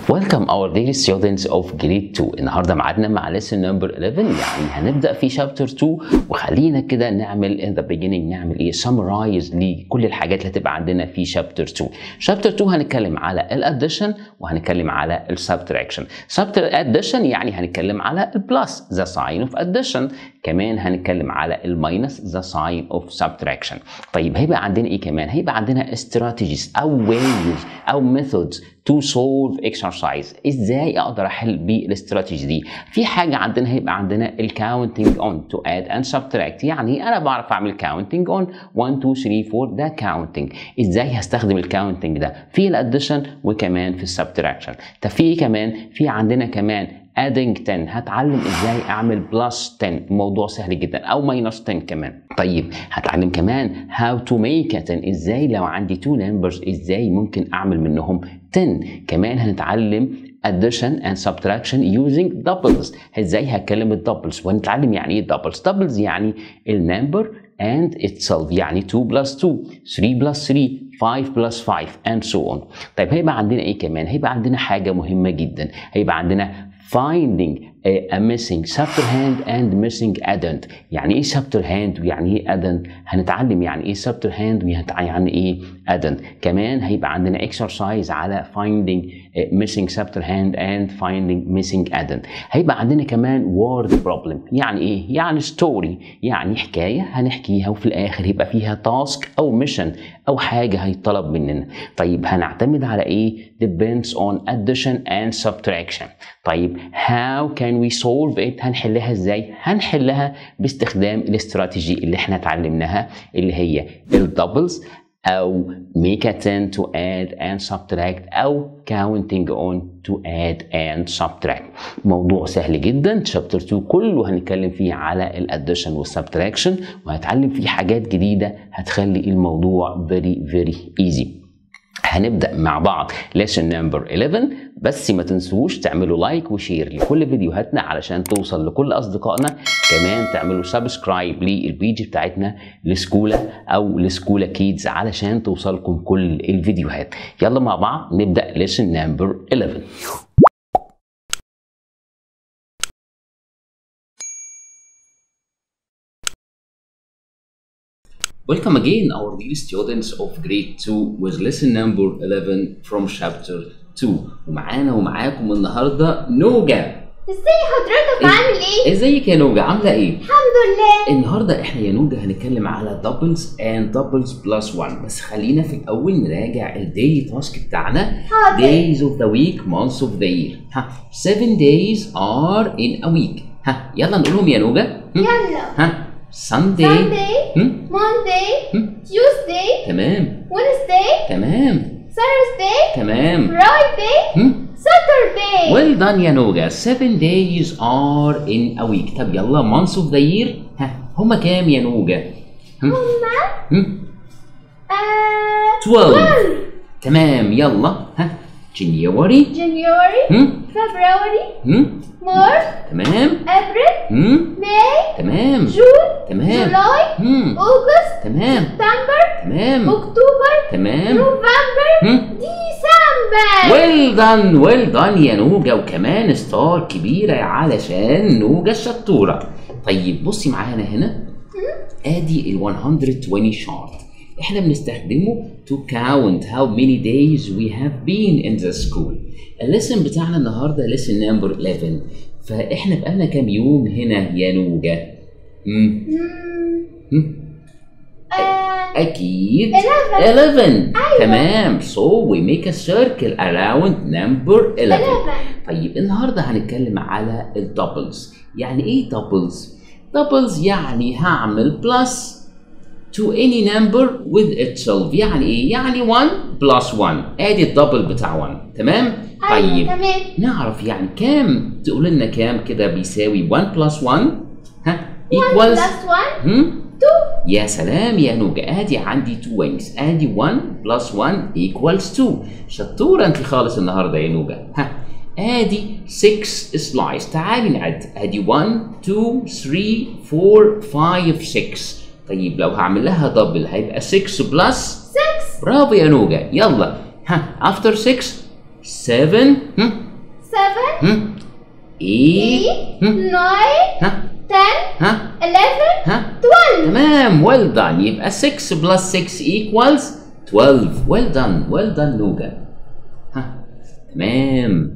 Welcome our dear students of grade 2 النهارده ميعادنا مع lesson number 11 يعني هنبدا في chapter 2 وخلينا كده نعمل in the beginning نعمل ايه summarize لكل الحاجات اللي هتبقى عندنا في chapter 2 chapter 2 هنتكلم على الاديشن وهنتكلم على السبتراكشن addition يعني هنتكلم على البلس the sign of addition كمان هنتكلم على الماينس the sign of subtraction طيب هيبقى عندنا ايه كمان هيبقى عندنا strategies او ways او methods to solve exercise ازاي اقدر احل بالاستراتيجي دي في حاجه عندنا هيبقى عندنا الكاونتنج on to add and subtract يعني انا بعرف اعمل كاونتنج on 1 2 3 4 ده كاونتنج ازاي هستخدم الكاونتنج ده في الاديشن وكمان في السبتراكشن طب في كمان في عندنا كمان adding 10 هتعلم ازاي اعمل بلس 10 موضوع سهل جدا او ماينس 10 كمان طيب هتعلم كمان how to make 10 ازاي لو عندي two numbers ازاي ممكن اعمل منهم 10 كمان هنتعلم addition and subtraction using doubles ازاي هتكلم الدبلز وهنتعلم يعني ايه doubles doubles يعني النمبر and itself يعني 2 plus 2 3 plus 3 5 plus 5 and so on طيب هيبقى عندنا ايه كمان هيبقى عندنا حاجه مهمه جدا هيبقى عندنا finding a, a missing subtrahend and missing addend يعني ايه subtrahend ويعني ايه addend هنتعلم يعني ايه subtrahend ويعني ايه addend كمان هيبقى عندنا exercise على finding a missing subtrahend and finding missing addend هيبقى عندنا كمان word problem يعني ايه يعني story يعني حكايه هنحكيها وفي الاخر يبقى فيها task او mission او حاجه هيطلب مننا طيب هنعتمد على ايه depends on addition and subtraction طيب how can we solve it هنحلها ازاي هنحلها باستخدام الاستراتيجي اللي احنا اتعلمناها اللي هي الدبلز او make a 10 to add and subtract او counting on to add and subtract موضوع سهل جدا شابتر 2 كله هنتكلم فيه على الاديشن والسبتراكشن وهنتعلم فيه حاجات جديده هتخلي الموضوع very very easy هنبدا مع بعض lesson number 11 بس ما تنسوش تعملوا لايك وشير لكل فيديوهاتنا علشان توصل لكل اصدقائنا كمان تعملوا سبسكرايب للبيج بتاعتنا لسكولا او لسكولا كيدز علشان توصلكم كل الفيديوهات يلا مع بعض نبدا lesson number 11 Welcome again, our dear students of grade 2 with lesson number 11 from chapter 2 ومعانا ومعاكم النهارده نوجا ازاي حضرتك عامل ايه؟ ازيك يا نوجا عامله ايه؟ الحمد لله النهارده احنا يا نوجا هنتكلم على دبلز اند دبلز بلس 1 بس خلينا في الاول نراجع الداي تاسك بتاعنا حاضر days of the week months of the year ها 7 days are in a week ها يلا نقولهم يا نوجا هم؟ يلا ها Sunday Sunday هم؟ Monday هم؟ Tuesday تمام Wednesday تمام Thursday تمام Friday هم؟ Saturday Well done يا نوجا 7 days are in a week طب يلا months of the year ها هما كام يا نوجا؟ هم؟ هما هم؟ آه 12 تمام يلا ها جنيوري January هم؟ February هم؟ March تمام April هم؟ May تمام June تمام July هم؟ August تمام September تمام October تمام November هم؟ December ويل دان ويل دان يا نوجا وكمان ستار كبيرة علشان نوجا الشطورة طيب بصي معانا هنا ادي ال 120 شارت احنا بنستخدمه to count how many days we have been in the school الليسن بتاعنا النهارده lesson number 11 فاحنا بقالنا كام يوم هنا يا نوجا مم. مم. مم. آه اكيد 11 11 تمام so we make a circle around number 11 11 طيب النهارده هنتكلم على الدبلز يعني ايه دبلز دبلز يعني هعمل بلس to any number with itself يعني ايه يعني 1 plus 1 ادي الدبل بتاع 1 تمام أيوة طيب تمام نعرف يعني كام تقول لنا كام كده بيساوي 1 plus 1 ها 1 equals plus 1 هم 2 يا سلام يا نوجا ادي عندي 2 وينجز ادي 1 بلس 1 equals 2 شطوره انت خالص النهارده يا نوجا ها ادي 6 سلايس تعالي نعد ادي 1 2 3 4 5 6 طيب لو هعمل لها دبل هيبقى 6 بلس 6 برافو يا نوجا يلا ها after 6 7 هم 7 هم 8 8 هم 9 ها 10 ها 11 ها 12 تمام well done يبقى 6 plus 6 equals 12 well done well done نوجا ها تمام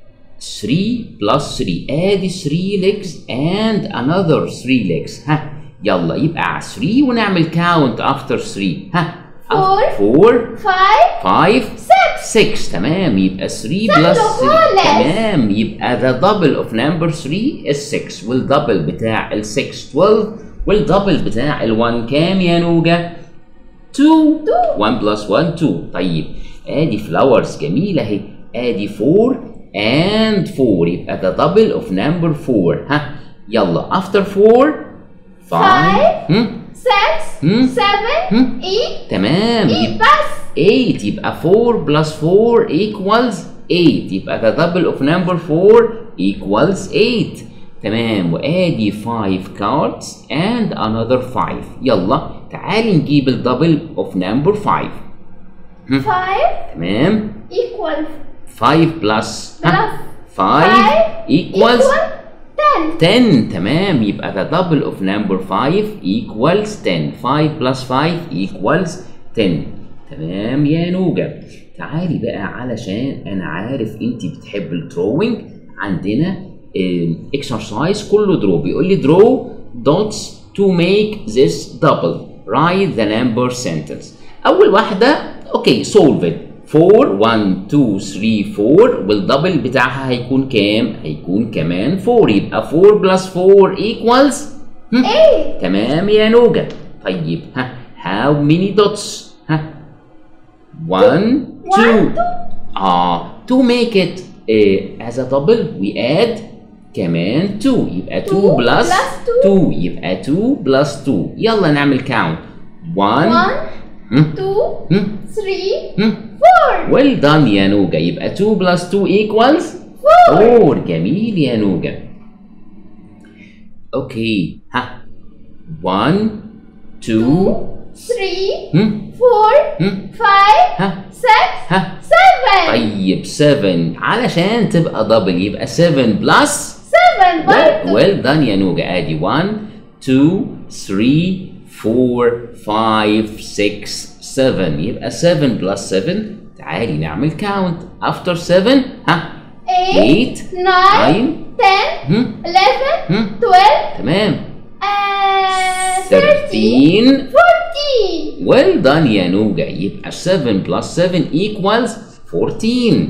3 plus 3 ادي 3 legs and another 3 legs ها يلا يبقى 3 ونعمل count after 3 ها Four. 5 4 5 6 6 تمام يبقى 3 بلس 3 خالص. تمام يبقى the double of number 3 is 6 والدبل بتاع ال 6 12 والدبل بتاع ال 1 كام يا نوجا 2 1 بلس 1 2 طيب ادي فلاورز جميله اهي ادي 4 and 4 يبقى the double of number 4 ها يلا after 4 5 Five. هم 6 Hmm? 7 Hmm? 8 تمام 8 يبقى بس 8 يبقى 4 plus 4 equals 8 يبقى the double of number 4 equals 8 تمام وادي 5 cards and another 5 يلا تعالي نجيب الدبل of number 5 5 تمام equal 5 plus ها؟ 5 5 equals 10 10 تمام يبقى the double of number 5 equals 10 5 plus 5 equals 10 تمام يا نوجا تعالي بقى علشان انا عارف انت بتحب الدروينج عندنا اكسرسايز كله درو بيقول لي draw dots to make this double write the number sentence اول واحده اوكي solve it 4 1 2 3 4 والدبل بتاعها هيكون كام؟ هيكون كمان 4 يبقى 4 بلس 4 equals هم؟ 8 تمام يا نوجا طيب ها how many dots؟ ها 1 2 اه to make it uh, as a double we add كمان 2 يبقى 2 Two بلس plus 2 يبقى 2 بلس 2 يلا نعمل count 1 1 هم؟ 2 هم؟ 3 هم؟ 4 well done يا نوجا يبقى 2 plus 2 equals 4 4 جميل يا نوجا اوكي ها 1 2 3 هم 4 هم 5 ها 6 ها 7 طيب 7 علشان تبقى دبل يبقى 7 بلس 7 برضه ويل دان يا نوجا ادي 1 2 3 4 5 6 7 يبقى 7 بلس 7 تعالي نعمل كاونت افتر 7 ها 8 8 9 9 10 هم 11 هم 12 تمام uh, 13 13 14 well done يا نوجا يبقى 7 plus 7 equals 14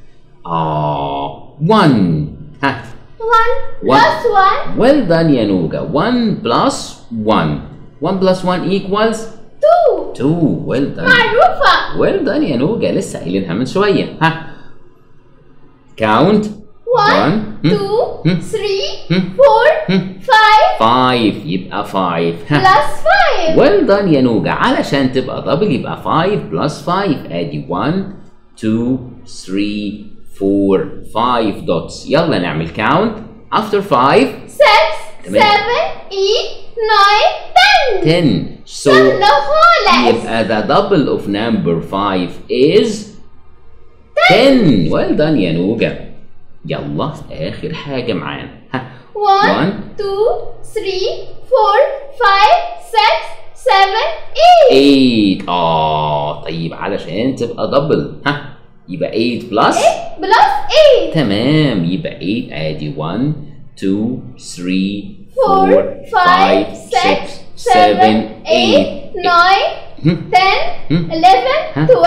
آه 1 ها 1 One. plus 1 well done يا نوجا 1 plus 1 1 plus 1 equals 2 2 well done معروفة well done يا نوجا لسه قايلينها من شوية ها count 1 Hmm? 2 Hmm? 3 Hmm? 4 Hmm? 5 5 يبقى 5 ها plus 5 well done يا نوجا علشان تبقى دبل يبقى 5 بلس 5 ادي 1 2 3 4 5 دوتس يلا نعمل كاونت after 5 6 7 تمام. 8 9 10 10 so سهلة خالص يبقى the double of number 5 is 10 well done يا نوجا يلا اخر حاجة معانا ها 1 1 2 3 4 5 6 7 8 8 اه طيب علشان تبقى دبل ها يبقى 8 بلس بلس 8 تمام يبقى 8 ادي 1 2 3 4 4 5 5 6 6 7 7 8 8 9 هم 10 هم 11 Huh? 12 13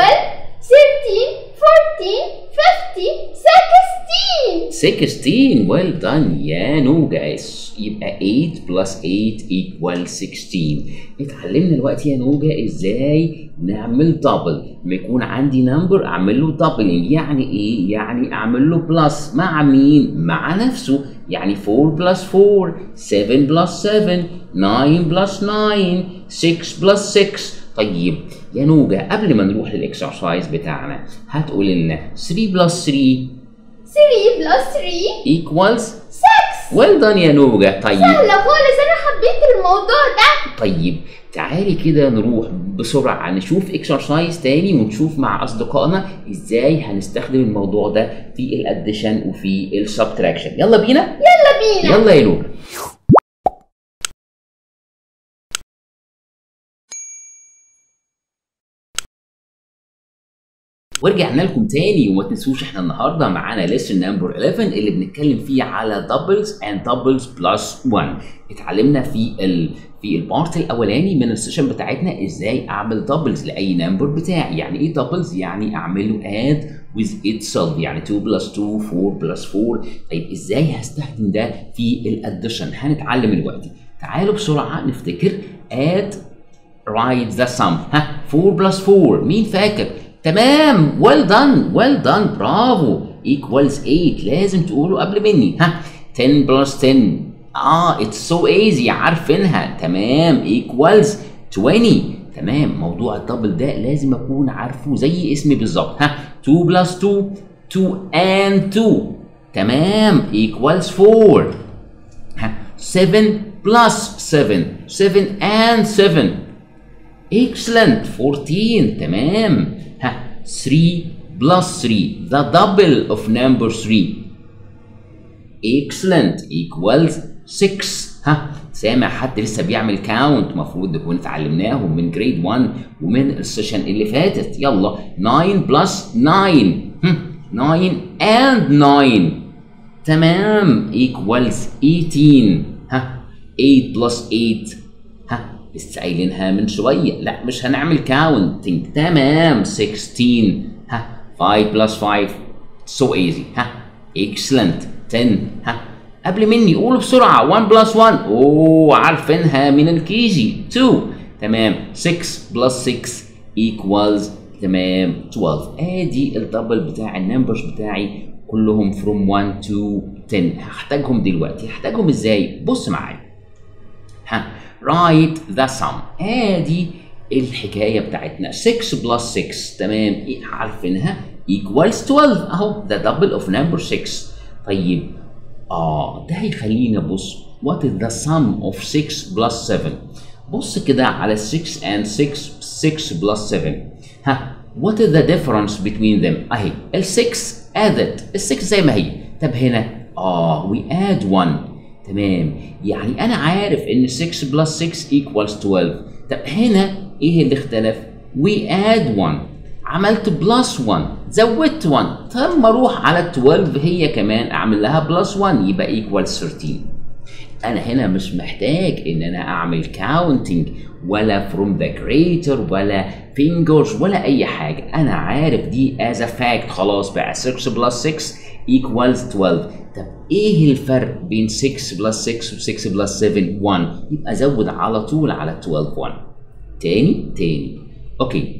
14 15 16 16 well done يا نوجا يبقى 8 plus 8 equal 16 اتعلمنا دلوقتي يا نوجا ازاي نعمل دبل لما يكون عندي نمبر اعمل له دبلنج يعني ايه يعني اعمل له بلس مع مين مع نفسه يعني 4 plus 4 7 plus 7 9 plus 9 6 plus 6 طيب يا نوجا قبل ما نروح للاكسرسايز بتاعنا هتقول لنا 3 plus 3 3 بلس 3 equals 6 well done يا نوجا طيب سهلة خالص أنا حبيت الموضوع ده طيب تعالي كده نروح بسرعة نشوف اكسرسايز تاني ونشوف مع أصدقائنا إزاي هنستخدم الموضوع ده في الأديشن وفي السبتراكشن يلا بينا يلا بينا يلا يا نور ورجعنا لكم تاني وما تنسوش احنا النهارده معانا ليسن نمبر 11 اللي بنتكلم فيه على دبلز اند دبلز بلس 1 اتعلمنا في ال في البارت الاولاني من السيشن بتاعتنا ازاي اعمل دبلز لاي نمبر بتاعي يعني ايه دبلز يعني اعمل له اد with itself يعني 2 بلس 2 4 بلس 4 طيب ازاي هستخدم ده في الاديشن هنتعلم دلوقتي تعالوا بسرعه نفتكر add write the sum ها 4 بلس 4 مين فاكر تمام well done well done برافو equals 8 لازم تقولوا قبل مني ها 10 بلس 10 اه it's so easy عارفينها تمام equals 20 تمام موضوع الدبل ده لازم اكون عارفه زي اسمي بالظبط ها 2 بلس 2 2 and 2 تمام equals 4 ها 7 بلس 7 7 and 7 excellent 14 تمام ها 3 plus 3 the double of number 3 excellent equals 6 ها سامع حد لسه بيعمل كاونت المفروض نكون اتعلمناهم من جريد 1 ومن السيشن اللي فاتت يلا 9 بلس 9 هم، 9 and 9 تمام equals 18 ها 8 بلس 8 ها لسه قايلينها من شويه لا مش هنعمل كاونتنج تمام 16 ها 5 بلس 5 so easy ها excellent 10 ها قبل مني قولوا بسرعه 1 بلس 1 اوه عارفينها من الكيجي 2 تمام 6 بلس 6 equals تمام 12 ادي الدبل بتاع النمبرز بتاعي كلهم from 1 to 10 هحتاجهم دلوقتي هحتاجهم ازاي بص معايا ها write the sum ادي الحكايه بتاعتنا 6 بلس 6 تمام إيه عارفينها equals 12 اهو the double of number 6 طيب اه ده هيخليني ابص what is the sum of 6 plus 7 بص كده على 6 and 6 6 plus 7 ها what is the difference between them اهي ال 6 added ال 6 زي ما هي طب هنا اه we add 1 تمام يعني انا عارف ان 6 بلس 6 equals 12 طب هنا ايه اللي اختلف we add 1 عملت بلس 1 زودت 1 طب ما اروح على 12 هي كمان اعمل لها بلس 1 يبقى equals 13 انا هنا مش محتاج ان انا اعمل كاونتنج ولا from the creator ولا fingers ولا اي حاجه انا عارف دي as a fact خلاص بقى 6 plus 6 equals 12 طب ايه الفرق بين 6 plus 6 و 6 plus 7 1 يبقى زود على طول على 12 1 تاني تاني اوكي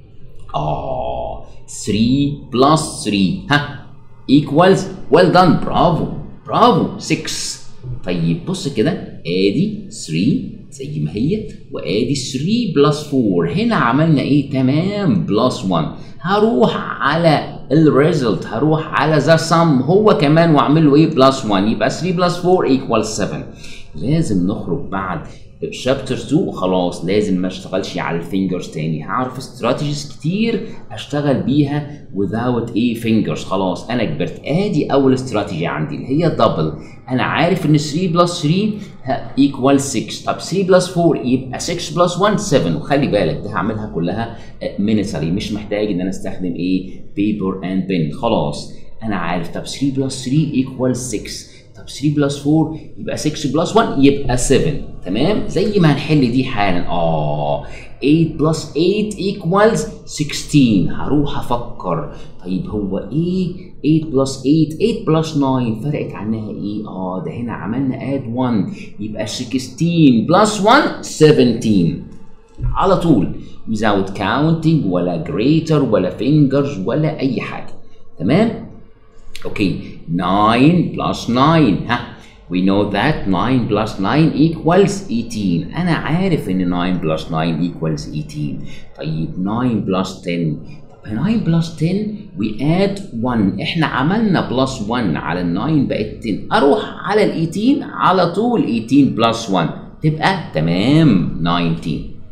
اه 3 plus 3 ها equals well done برافو برافو 6 طيب بص كده ادي 3 زي ما هي وادي 3 بلس 4 هنا عملنا ايه تمام بلس 1 هروح على الريزلت هروح على ذا سم هو كمان واعمل له ايه بلس 1 يبقى 3 بلس 4 ايكوال 7 لازم نخرج بعد شابتر 2 خلاص لازم ما اشتغلش على الفينجرز تاني هعرف استراتيجيز كتير اشتغل بيها without ايه فينجرز خلاص انا كبرت ادي اول استراتيجي عندي اللي هي دبل انا عارف ان 3 بلس 3 ايكوال 6 طب 3 بلس 4 يبقى 6 بلس 1 7 وخلي بالك ده هعملها كلها مينيتري مش محتاج ان انا استخدم ايه بيبر اند بن خلاص انا عارف طب 3 بلس 3 ايكوال 6 طب 3 بلس 4 يبقى 6 بلس 1 يبقى 7 تمام زي ما هنحل دي حالا اه 8 بلس 8 equals 16 هروح افكر طيب هو ايه 8 بلس 8 8 بلس 9 فرقت عنها ايه اه ده هنا عملنا اد 1 يبقى 16 بلس 1 17 على طول without counting ولا greater ولا fingers ولا اي حاجه تمام اوكي 9 plus 9 ها we know that 9 plus 9 equals 18 انا عارف ان 9 plus 9 equals 18 طيب 9 plus 10 طب 9 plus 10 we add 1 احنا عملنا plus 1 على ال 9 بقت 10 اروح على ال 18 على طول 18 plus 1 تبقى تمام 19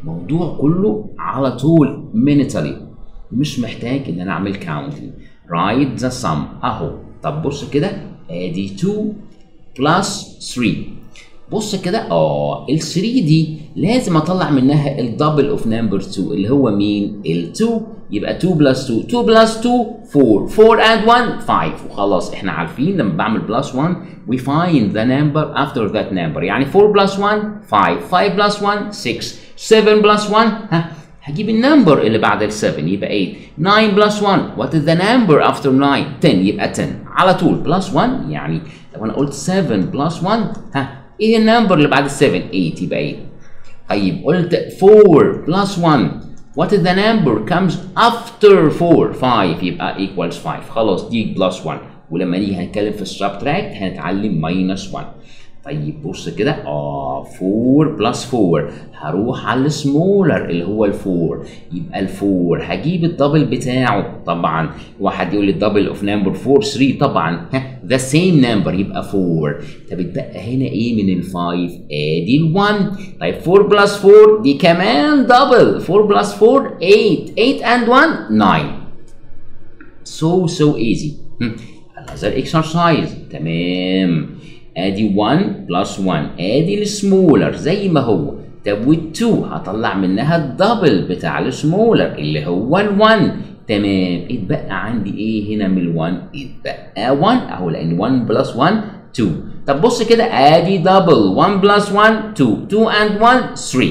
الموضوع كله على طول منتالي مش محتاج ان انا اعمل كاونتنج write the sum اهو طب بص كده ادي 2 بلس 3 بص كده اه ال 3 دي لازم اطلع منها الدبل اوف نمبر 2 اللي هو مين؟ ال 2 يبقى 2 بلس 2 2 بلس 2 4 4 and 1 5 وخلاص احنا عارفين لما بعمل بلس 1 we find the number after that number يعني 4 بلس 1 5 5 بلس 1 6 7 بلس 1 ها هجيب النمبر اللي بعد ال 7 يبقى 8 9 بلس 1 what is the number after 9 10 يبقى 10 على طول بلس 1 يعني لو انا قلت 7 بلس 1 ها ايه النمبر اللي بعد ال 7 8 يبقى 8 طيب قلت 4 بلس 1 what is the number comes after 4 5 يبقى equals 5 خلاص دي بلس 1 ولما نيجي هنتكلم في السبتراكت هنتعلم ماينس 1 طيب بص كده اه 4 بلس 4 هروح على السمولر اللي هو ال 4 يبقى ال 4 هجيب الدبل بتاعه طبعا واحد يقول لي الدبل اوف نمبر 4 3 طبعا ذا سيم نمبر يبقى 4 طب اتبقى هنا ايه من ال 5 ادي ال 1 طيب 4 بلس 4 دي كمان دبل 4 بلس 4 8 8 and 1 9 so so easy another exercise تمام ادي 1 بلس 1 ادي السمولر زي ما هو طب وال2 هطلع منها الدبل بتاع السمولر اللي هو ال1 تمام اتبقى عندي ايه هنا من ال1 اتبقى 1 اهو لان 1 بلس 1 2 طب بص كده ادي دبل 1 بلس 1 2 2 and 1 3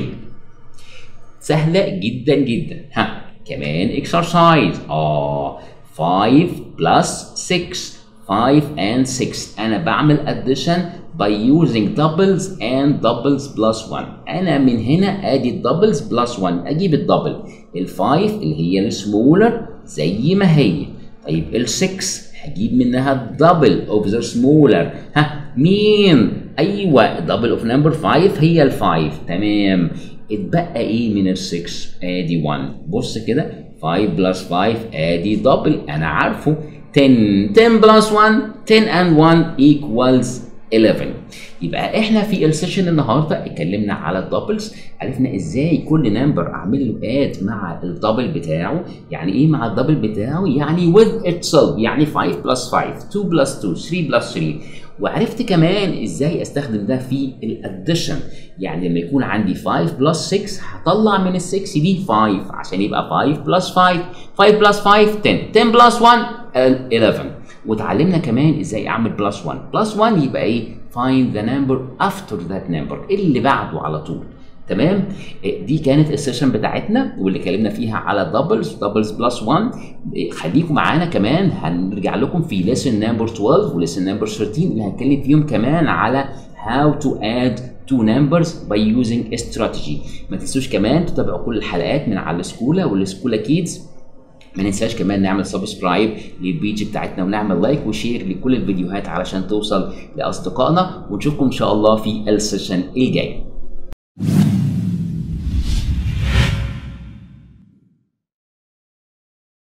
سهله جدا جدا ها كمان اكسرسايز اه 5 بلس 6 5 and 6 انا بعمل addition by using doubles and doubles plus 1 انا من هنا ادي الدبلز بلس 1 اجيب الدبل ال5 اللي هي السمولر زي ما هي طيب ال6 هجيب منها الدبل اوف ذا سمولر ها مين ايوه دبل اوف نمبر 5 هي ال5 تمام اتبقى ايه من ال6 ادي 1 بص كده 5 بلس 5 ادي دبل انا عارفه 10 10 بلس 1 10 and 1 equals 11 يبقى احنا في السيشن النهارده اتكلمنا على الدبلز عرفنا ازاي كل نمبر اعمل له اد مع الدبل بتاعه يعني ايه مع الدبل بتاعه يعني with itself يعني 5 بلس 5 2 بلس 2 3 بلس 3 وعرفت كمان ازاي استخدم ده في الاديشن يعني لما يكون عندي 5 بلس 6 هطلع من ال 6 دي 5 عشان يبقى 5 بلس 5 5 بلس 5 10 10 بلس 1 11 وتعلمنا كمان ازاي اعمل بلس 1 بلس 1 يبقى ايه find the number after that number اللي بعده على طول تمام دي كانت السيشن بتاعتنا واللي اتكلمنا فيها على دبلز دبلز بلس 1 خليكم معانا كمان هنرجع لكم في ليسن نمبر 12 وليسن نمبر 13 اللي هنتكلم فيهم كمان على how to add two numbers by using a strategy ما تنسوش كمان تتابعوا كل الحلقات من على السكولا والسكولا كيدز ما ننساش كمان نعمل سبسكرايب للبيج بتاعتنا ونعمل لايك وشير لكل الفيديوهات علشان توصل لاصدقائنا ونشوفكم ان شاء الله في السيشن الجاي